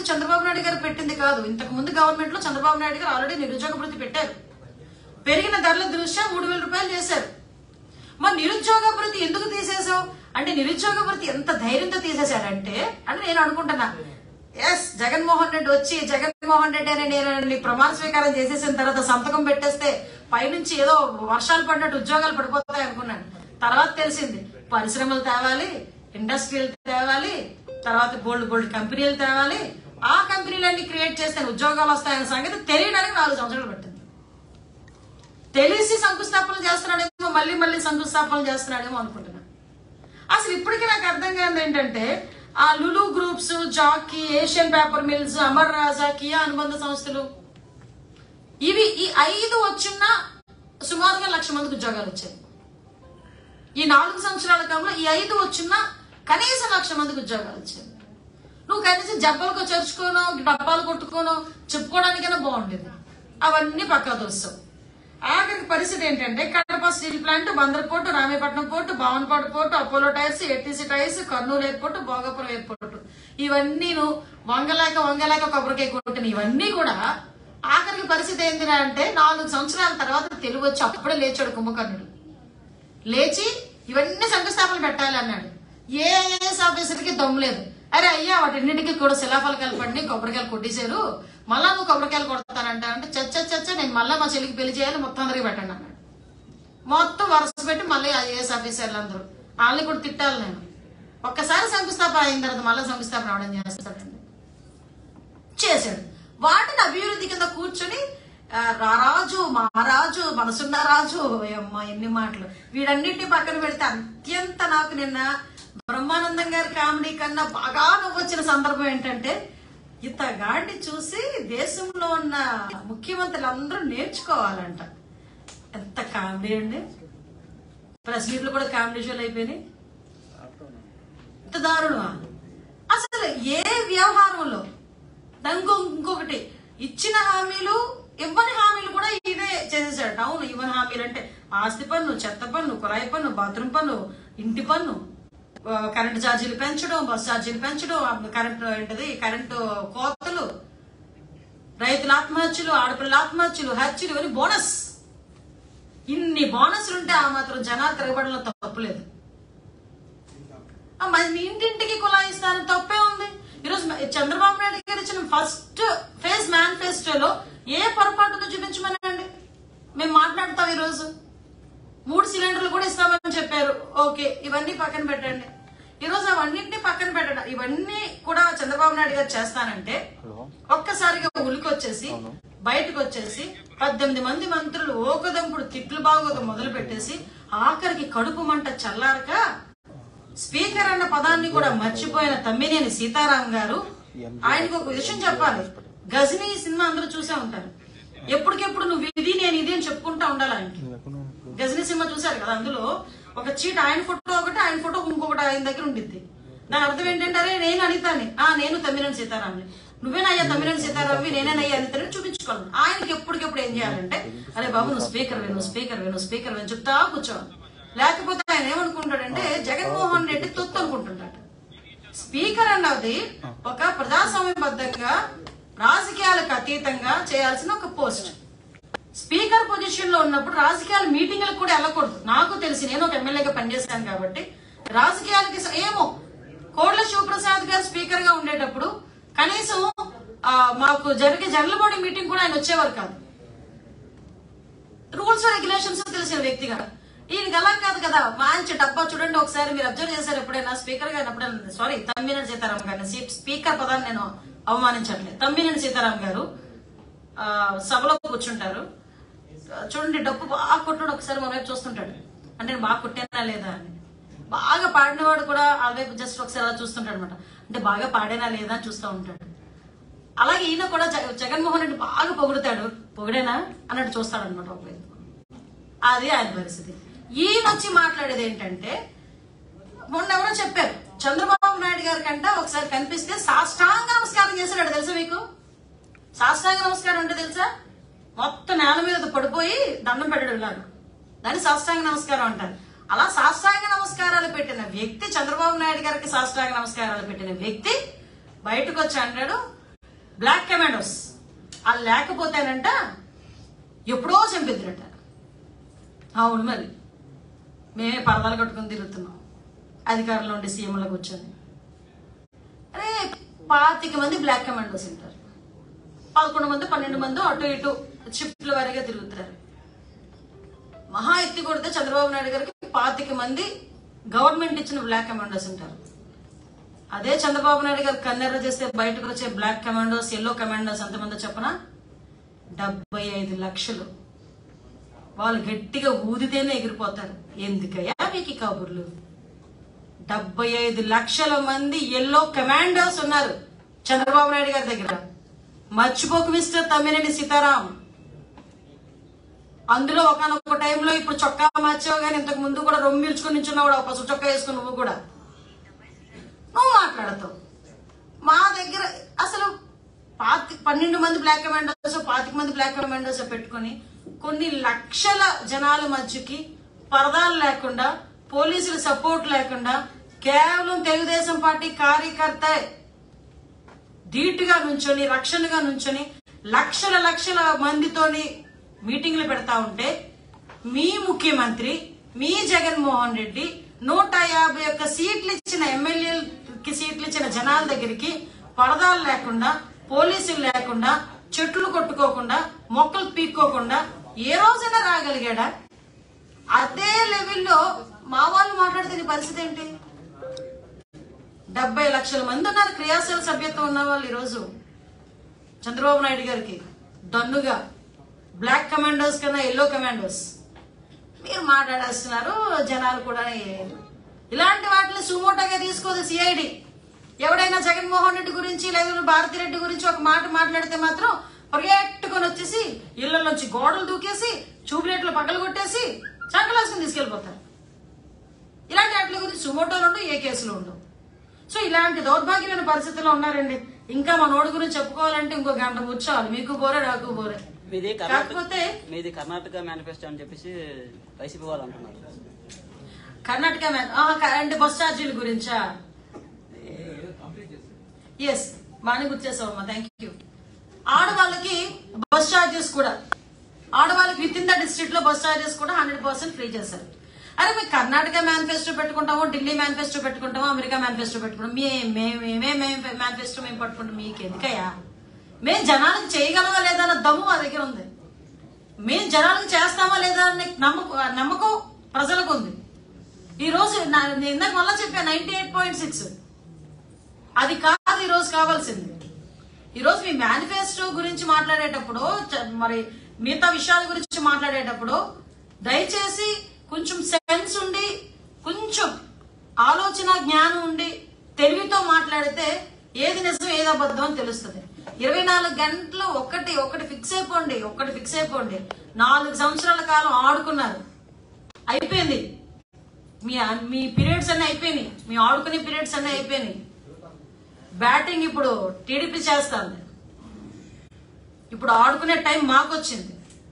చంద్రబాబు నాయుడు గారు పెట్టింది కాదు ఇంతకు ముందు గవర్నమెంట్ లో చంద్రబాబు నాయుడు గారు ఆల్రెడీ నిరుద్యోగ భృతి పెట్టారు పెరిగిన ధరల దృష్ట్యా మూడు వేల రూపాయలు చేశారు మరి నిరుద్యోగ భృతి ఎందుకు తీసేసావు అంటే నిరుద్యోగ భృతి ఎంత ధైర్యంతో తీసేశాడంటే అని నేను అనుకుంటున్నా ఎస్ జగన్మోహన్ రెడ్డి వచ్చి జగన్మోహన్ రెడ్డి అని నేను నీ ప్రమాణ స్వీకారం చేసేసిన తర్వాత సంతకం పెట్టేస్తే పైనుంచి ఏదో వర్షాలు పడినట్టు ఉద్యోగాలు పడిపోతాయి అనుకున్నాను తర్వాత తెలిసింది పరిశ్రమలు తేవాలి ఇండస్ట్రీలు తేవాలి తర్వాత గోల్డ్ గోల్డ్ కంపెనీలు తేవాలి ఆ కంపెనీలన్నీ క్రియేట్ చేస్తే ఉద్యోగాలు వస్తాయనే సంగతి తెలియడానికి నాలుగు సంవత్సరాలు పట్టింది తెలిసి శంకుస్థాపన చేస్తున్నాడేమో మళ్ళీ మళ్ళీ శంకుస్థాపన చేస్తున్నాడేమో అనుకుంటున్నా అసలు ఇప్పటికీ నాకు అర్థం కాదు ఏంటంటే ఆ Lulu groups Jockey Asian paper mills Amar Raja Kia అనుబంధ సంస్థలు ఇవి ఈ ఐదు వచ్చిన సుమారుగా లక్ష మందికి ఉద్యోగాలు వచ్చాయి ఈ నాలుగు సంవత్సరాల కాలంలో ఈ ఐదు వచ్చిన కనీసం లక్ష మందికి ఉద్యోగాలు వచ్చాయి నువ్వు కనీసం జబ్బలకు చేర్చుకోనో డబ్బాలు కొట్టుకోనో చెప్పుకోవడానికైనా బాగుండేది అవన్నీ పక్కా దోస్తావు ఆఖరికి పరిస్థితి ఏంటంటే Kadapa steel plant Bandar port Ramayapatnam port Bhavanapadu port Apollo tyres ATC tyres Kurnool airport Bhogapuram airport ఇవన్నీ నువ్వు వంగలేక వంగలేక కొబ్బరికాయ కొట్టిన ఇవన్నీ కూడా ఆఖరికి పరిస్థితి ఏంటిరా అంటే నాలుగు సంవత్సరాల తర్వాత తెలుగు వచ్చి అప్పుడే లేచాడు కుంభకర్ణుడు లేచి ఇవన్నీ శంకుస్థాపన పెట్టాలి అన్నాడు ఏ ఐఏఎస్ ఆఫీసర్కి దమ్ము లేదు అరే అయ్యా వాటిన్నిటికీ కూడా శిలాఫలకాలు పడి కొబ్బరికాయలు కొట్టేశారు మళ్ళా నువ్వు కొబ్బరికాయలు కొడతానంట అంటే చచ్చ చచ్చ నేను మళ్ళా మా చెల్లికి పెళ్లి చేయాలి మొత్తం అందరికి పెట్టండి అన్నాడు మొత్తం వరుస పెట్టి మళ్ళీ ఐఏఎస్ ఆఫీసర్లు అందరూ వాళ్ళని కూడా తిట్టాలి నేను ఒక్కసారి శంకుస్థాపన అయిన తర్వాత మళ్ళీ శంకుస్థాపన అవడం చేస్తాడండి చేశాడు వాటిని అభివృద్ధి కింద కూర్చొని ఆ, రారాజు మహారాజు మనసున్న రాజు అమ్మ ఎన్ని మాటలు వీడన్నిటిని పక్కన పెడితే అత్యంత నాకు నిన్న బ్రహ్మానందం గారి కామెడీ కన్నా బాగా నవ్వొచ్చిన సందర్భం ఏంటంటే ఇతగాడిని చూసి దేశంలో ఉన్న ముఖ్యమంత్రులు అందరూ నేర్చుకోవాలంట ఎంత కామెడీ అండి ప్రెస్ మీట్లు కూడా కామెడీ షోలు అయిపోయినాయి ఎంత దారుణమా అసలు ఏ వ్యవహారంలో ఇంకో ఇంకొకటి ఇచ్చిన హామీలు ఇవ్వని హామీలు కూడా ఇదే చేసేసాడు అవును ఇవ్వని హామీలు అంటే ఆస్తి పన్ను చెత్త పన్ను కుళాయి పన్ను బాత్రూమ్ పన్ను ఇంటి పన్ను ఆ, కరెంటు ఛార్జీలు పెంచడం బస్ ఛార్జీలు పెంచడం ఆ, కరెంటు ఏంటది కరెంటు కోతలు రైతుల ఆత్మహత్యలు ఆడపిల్లల ఆత్మహత్యలు హత్యలు ఇవన్నీ బోనస్ ఇన్ని బోనస్లు ఉంటే ఆ మాత్రం జనాలు తిరగబడంలో తప్పులేదు ఆ, మరి మీ ఇంటింటికి కులాయిస్తాను తప్పే ఉంది ఈరోజు మ- చంద్రబాబు నాయుడు గారు ఇచ్చిన ఫస్ట్ ఫేజ్ మేనిఫెస్టోలో ఏ పొరపాటుతో చూపించమనండి మేము మాట్లాడతాం ఈరోజు మూడు సిలిండర్లు కూడా ఇస్తామని చెప్పారు ఓకే ఇవన్నీ పక్కన పెట్టండి ఈరోజు అవన్నింటినీ పక్కన పెట్టడం ఇవన్నీ కూడా చంద్రబాబు నాయుడు గారు చేస్తానంటే ఒక్కసారిగా ఉలికొచ్చేసి బయటకు వచ్చేసి పద్దెనిమిది మంది మంత్రులు ఓకదంపుడు తిట్లు బాగోదు మొదలు పెట్టేసి ఆఖరికి కడుపు మంట చల్లారక స్పీకర్ అన్న పదాన్ని కూడా మర్చిపోయిన తమ్మినేని సీతారాం గారు ఆయనకు ఒక విషయం చెప్పాలి గజనీ సినిమా అందరూ చూసే ఉంటారు ఎప్పటికెప్పుడు నువ్వు ఇది నేను ఇది అని చెప్పుకుంటా ఉండాలి ఆయనకి గజనీ సినిమా చూశారు కదా అందులో ఒక చీట్ ఆయన ఫోటో ఒకటి ఆయన ఫోటో ఇంకొకటి ఆయన దగ్గర ఉండిద్ది దాని అర్థం ఏంటంటే అరే నేను అనితాని ఆ నేను తమ్మినేని సీతారాంని నువ్వేనయ్యా తమ్మినేని సీతారాంవి నేనేనయ్యా అనితని చూపించుకోవాలి ఆయనకి ఎప్పటికెప్పుడు ఏం చేయాలంటే అరే బాబు నువ్వు స్పీకర్ వేను స్పీకర్ వేను స్పీకర్ వేను చెప్తా కూర్చోవాలి లేకపోతే ఆయన ఏమనుకుంటాడంటే జగన్మోహన్ రెడ్డి తొత్తు అనుకుంటుంటాడు స్పీకర్ అన్నది ఒక ప్రజాస్వామ్యబద్ధంగా రాజకీయాలకు అతీతంగా చేయాల్సిన ఒక పోస్ట్ స్పీకర్ పొజిషన్ లో ఉన్నప్పుడు రాజకీయాల మీటింగ్లకు కూడా వెళ్ళకూడదు నాకు తెలిసి నేను ఒక ఎమ్మెల్యేగా పనిచేశాను కాబట్టి రాజకీయాలకి స- ఏమో కోడ్ల శివప్రసాద్ గారు స్పీకర్ గా ఉండేటప్పుడు కనీసం ఆ, మాకు జరిగే జనరల్ బాడీ మీటింగ్ కూడా ఆయన వచ్చేవారు కాదు రూల్స్ రెగ్యులేషన్స్ తెలిసిన వ్యక్తి కదా ఈయనకి అలా కాదు కదా మంచి డబ్బా చూడండి ఒకసారి మీరు అబ్జర్వ్ చేశారు ఎప్పుడైనా స్పీకర్ గారు ఎప్పుడైనా సారీ తమ్మినేని సీతారాం గారిని సీ- స్పీకర్ పదాన్ని నేను అవమానించట్లేదు తమ్మినేని సీతారాం గారు ఆ, సభలో కూర్చుంటారు ఆ, చూడండి డబ్బు బాగా కొట్టుడు ఒకసారి మన వైపు చూస్తుంటాడు అంటే నేను బాగా కొట్టానా లేదా అని బాగా పాడినవాడు కూడా ఆ వైపు జస్ట్ ఒకసారి అలా చూస్తుంటాడు అనమాట అంటే బాగా పాడేనా లేదా అని చూస్తూ ఉంటాడు అలాగే ఈయన కూడా జగ- జగన్మోహన్ రెడ్డి బాగా పొగుడుతాడు పొగిడేనా అన్నట్టు చూస్తాడు అనమాట ఒక వైపు అది ఆయన పరిస్థితి ఈయన వచ్చి మాట్లాడేది ఏంటంటే మొన్న ఎవరో చెప్పారు చంద్రబాబు నాయుడు గారి కంట ఒకసారి కనిపిస్తే సాష్టాంగ నమస్కారం చేశాడు తెలుసా మీకు సాష్టాంగ నమస్కారం అంటే తెలుసా మొత్తం నేల మీద పడిపోయి దండం పెట్టడం ఇలాగా దాన్ని సాష్టాంగ నమస్కారం అంటారు అలా సాష్టాంగ నమస్కారాలు పెట్టిన వ్యక్తి చంద్రబాబు నాయుడు గారికి సాష్టాంగ నమస్కారాలు పెట్టిన వ్యక్తి బయటకు వచ్చి అంటాడు బ్లాక్ కమాండోస్ వాళ్ళు లేకపోతేనంట ఎప్పుడో చంపిద్దరట అవును మరి మేమే పరదాలు కట్టుకుని తిరుగుతున్నాం అధికారంలో ఉండి సీఎంలో కూర్చొని అరే పాతిక మంది బ్లాక్ కమాండోస్ ఉంటారు పదకొండు మంది పన్నెండు మంది అటు ఇటు షిఫ్ట్ల వారీగా తిరుగుతారు మహా ఎత్తి కొడితే చంద్రబాబు నాయుడు గారికి పాతిక మంది గవర్నమెంట్ ఇచ్చిన బ్లాక్ కమాండోస్ ఉంటారు అదే చంద్రబాబు నాయుడు గారు కన్నెర్ర చేస్తే బయటకు వచ్చే బ్లాక్ కమాండోస్ ఎల్లో కమాండోస్ ఎంతమందో చెప్పనా డెబ్బై ఐదు లక్షలు వాళ్ళు గట్టిగా ఊదితేనే ఎగిరిపోతారు ఎందుకయ్యా మీకు ఈ కబుర్లు డెబ్బై ఐదు లక్షల మంది ఎల్లో కమాండోస్ ఉన్నారు చంద్రబాబు నాయుడు గారి దగ్గర మర్చిపోకు మిస్టర్ తమ్మినేని సీతారాం అందులో ఒకనొక టైంలో ఇప్పుడు చొక్కా మార్చావు కానీ ఇంతకు ముందు కూడా రొమ్మిల్చుకుని నించున్నావు కూడా పసుపు చొక్కా వేసుకుని నువ్వు కూడా నువ్వు మాట్లాడతావు మా దగ్గర అసలు పాతి పన్నెండు మంది బ్లాక్ కమాండోస్ పాతిక మంది బ్లాక్ కమాండోస్ పెట్టుకొని కొన్ని లక్షల జనాల మధ్యకి పరదాలు లేకుండా పోలీసుల సపోర్ట్ లేకుండా కేవలం తెలుగుదేశం పార్టీ కార్యకర్త ధీటుగా నుంచొని రక్షణగా నుంచొని లక్షల లక్షల మందితోని మీటింగ్లు పెడతా ఉంటే మీ ముఖ్యమంత్రి మీ జగన్మోహన్ రెడ్డి నూట యాభై ఒక్క సీట్లు ఇచ్చిన ఎమ్మెల్యేలకి సీట్లు ఇచ్చిన జనాల దగ్గరికి పరదాలు లేకుండా పోలీసులు లేకుండా చెట్లు కొట్టుకోకుండా మొక్కలు పీక్కోకుండా ఏ రోజైనా రాగలిగాడా అదే లెవెల్లో మా వాళ్ళు మాట్లాడితే నీ పరిస్థితి ఏంటి డెబ్బై లక్షల మంది ఉన్నారు క్రియాశీల సభ్యత్వం ఉన్న వాళ్ళు ఈరోజు చంద్రబాబు నాయుడు గారికి దన్నుగా బ్లాక్ కమాండోస్ కన్నా ఎల్లో కమాండోస్ మీరు మాట్లాడేస్తున్నారు జనాలు కూడా ఏ- ఇలాంటి వాటిని సుమోటోగా తీసుకోదు సిఐడి ఎవడైనా జగన్మోహన్ రెడ్డి గురించి లేదా భారతి రెడ్డి గురించి ఒక మాట మాట్లాడితే మాత్రం పరిగెట్టుకొని వచ్చేసి ఇళ్లలోంచి గోడలు దూకేసి చూపులేట్లు పగలు కొట్టేసి చంకలాసుకుని తీసుకెళ్లిపోతారు ఇలాంటి వాటి గురించి సుమోటోలు ఉండవు ఏ కేసులు ఉండవు సో ఇలాంటి దౌర్భాగ్యమైన పరిస్థితుల్లో ఉన్నారండి ఇంకా మా నోడు గురించి చెప్పుకోవాలంటే ఇంకో గంట కూర్చోవాలి మీకు బోరే నాకు బోరే మీది కర్ణాటక కాకపోతే మీది కర్ణాటక మేనిఫెస్టో అని చెప్పేసి వైసీపీ వాళ్ళు అంటున్నారు కర్ణాటక మ్యాన్ ఆ, క- అంటే బస్ ఛార్జీల గురించా ఎస్ బాగానే గుర్తు చేసావమ్మా థ్యాంక్ యూ ఆడవాళ్ళకి బస్ ఛార్జెస్ కూడా ఆడవాళ్ళకి విత్ ఇన్ ద డిస్ట్రిక్ట్ లో బస్ ఛార్జెస్ కూడా హండ్రెడ్ పర్సెంట్ ఫ్రీ చేశారు అరే మేము కర్ణాటక మేనిఫెస్టో పెట్టుకుంటామో ఢిల్లీ మేనిఫెస్టో పెట్టుకుంటామో అమెరికా మేనిఫెస్టో పెట్టుకుంటాం మేమే మేనిఫెస్టో మేము పట్టుకుంటాం మీకు ఎందుకయ్యా మేము జనాలకు చేయగలమా లేదా అన్న దమ్ము మా దగ్గర ఉంది మేము జనాలకు చేస్తామా లేదా అనే నమ్మకం నమ్మకం ప్రజలకు ఉంది ఈ రోజు నా- నేను ఇందాక మళ్ళా చెప్పాను నైన్టీ ఎయిట్ పాయింట్ సిక్స్ అది కాదు ఈ రోజు కావాల్సింది ఈ రోజు మీ మేనిఫెస్టో గురించి మాట్లాడేటప్పుడు చ- మరి మిగతా విషయాల గురించి మాట్లాడేటప్పుడు దయచేసి కొంచెం సెన్స్ ఉండి కొంచెం ఆలోచన జ్ఞానం ఉండి తెలివితో మాట్లాడితే ఏది నిజం ఏది అబద్ధం అని తెలుస్తుంది ఇరవై నాలుగు గంటలు ఒకటి ఒకటి ఫిక్స్ అయిపోండి ఒకటి ఫిక్స్ అయిపోండి నాలుగు సంవత్సరాల కాలం ఆడుకున్నారు అయిపోయింది మీ మీ పీరియడ్స్ అన్నీ అయిపోయినాయి మీ ఆడుకునే పీరియడ్స్ అన్నీ అయిపోయినాయి బ్యాటింగ్ ఇప్పుడు టీడీపీ చేస్తుంది ఇప్పుడు ఆడుకునే టైం మాకు వచ్చింది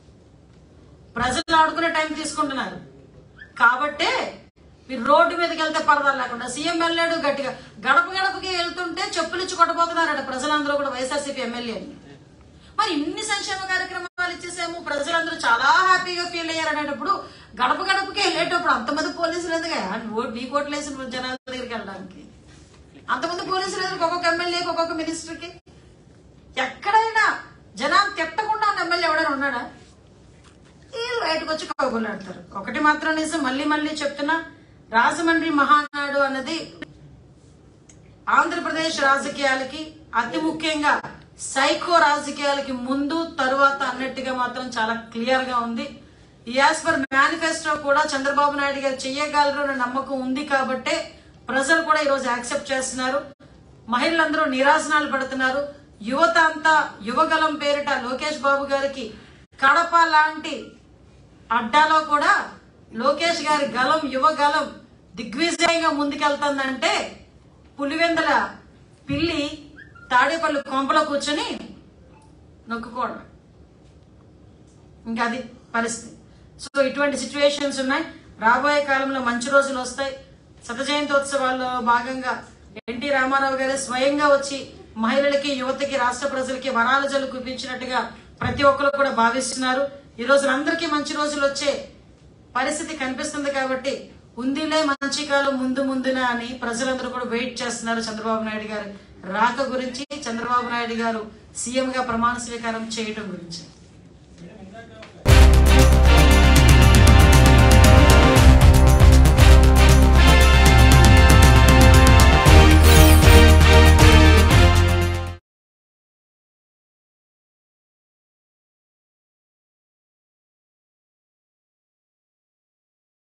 ప్రజలు ఆడుకునే టైం తీసుకుంటున్నారు కాబట్టే మీరు రోడ్డు మీదకి వెళ్తే పరదాలు లేకుండా సీఎం వెళ్ళాడు గట్టిగా గడప గడపకి వెళ్తుంటే చెప్పులు ఇచ్చి కొట్టబోతున్నారట ప్రజలందరూ కూడా వైఎస్ఆర్సీపీ ఎమ్మెల్యేని మరి ఇన్ని సంక్షేమ కార్యక్రమాలు ఇచ్చేసాము ప్రజలందరూ చాలా హ్యాపీగా ఫీల్ అయ్యారు అనేటప్పుడు గడప గడపకి వెళ్ళేటప్పుడు అంతమంది పోలీసులు ఎందుకు నీ కోట్లు వేసిన జనాల దగ్గరికి వెళ్ళడానికి అంతమంది పోలీసులు ఎదురు ఒక్కొక్క ఎమ్మెల్యేకి ఒక్కొక్క మినిస్టర్కి ఎక్కడైనా జనాలు తిట్టకుండా ఉన్న ఎమ్మెల్యే ఎవడైనా ఉన్నాడా వీళ్ళు బయటకు వచ్చి కౌగులాడతారు ఒకటి మాత్రం నిజం మళ్ళీ మళ్ళీ చెప్తున్నా రాజమండ్రి మహానాడు అన్నది ఆంధ్రప్రదేశ్ రాజకీయాలకి అతి ముఖ్యంగా సైకో రాజకీయాలకి ముందు తరువాత అన్నట్టుగా మాత్రం చాలా క్లియర్ గా ఉంది యాజ్ పర్ మేనిఫెస్టో కూడా చంద్రబాబు నాయుడు గారు చెయ్యగలరు అనే నమ్మకం ఉంది కాబట్టే ప్రజలు కూడా ఈరోజు యాక్సెప్ట్ చేస్తున్నారు మహిళలందరూ నిరాశనాలు పడుతున్నారు యువత అంతా యువగలం పేరిట లోకేష్ బాబు గారికి కడప లాంటి అడ్డాలో కూడా లోకేష్ గారి గలం యువ గలం దిగ్విజయంగా ముందుకెళ్తుందంటే పులివెందల పిల్లి తాడేపల్లి కొంపలో కూర్చొని నొక్కుకోవడం ఇంకా అది పరిస్థితి సో ఇటువంటి సిచ్యువేషన్స్ ఉన్నాయి రాబోయే కాలంలో మంచి రోజులు వస్తాయి శత జయంతోత్సవాల్లో భాగంగా ఎన్టీ రామారావు గారు స్వయంగా వచ్చి మహిళలకి యువతకి రాష్ట్ర ప్రజలకి వరాల జల్లు కుపించినట్టుగా ప్రతి ఒక్కరు కూడా భావిస్తున్నారు ఈ రోజు అందరికీ మంచి రోజులు వచ్చే పరిస్థితి కనిపిస్తుంది కాబట్టి ఉందిలే మంచి కాలం ముందు ముందున అని ప్రజలందరూ కూడా వెయిట్ చేస్తున్నారు చంద్రబాబు నాయుడు గారు రాక గురించి చంద్రబాబు నాయుడు గారు సీఎం గా ప్రమాణ స్వీకారం చేయటం గురించి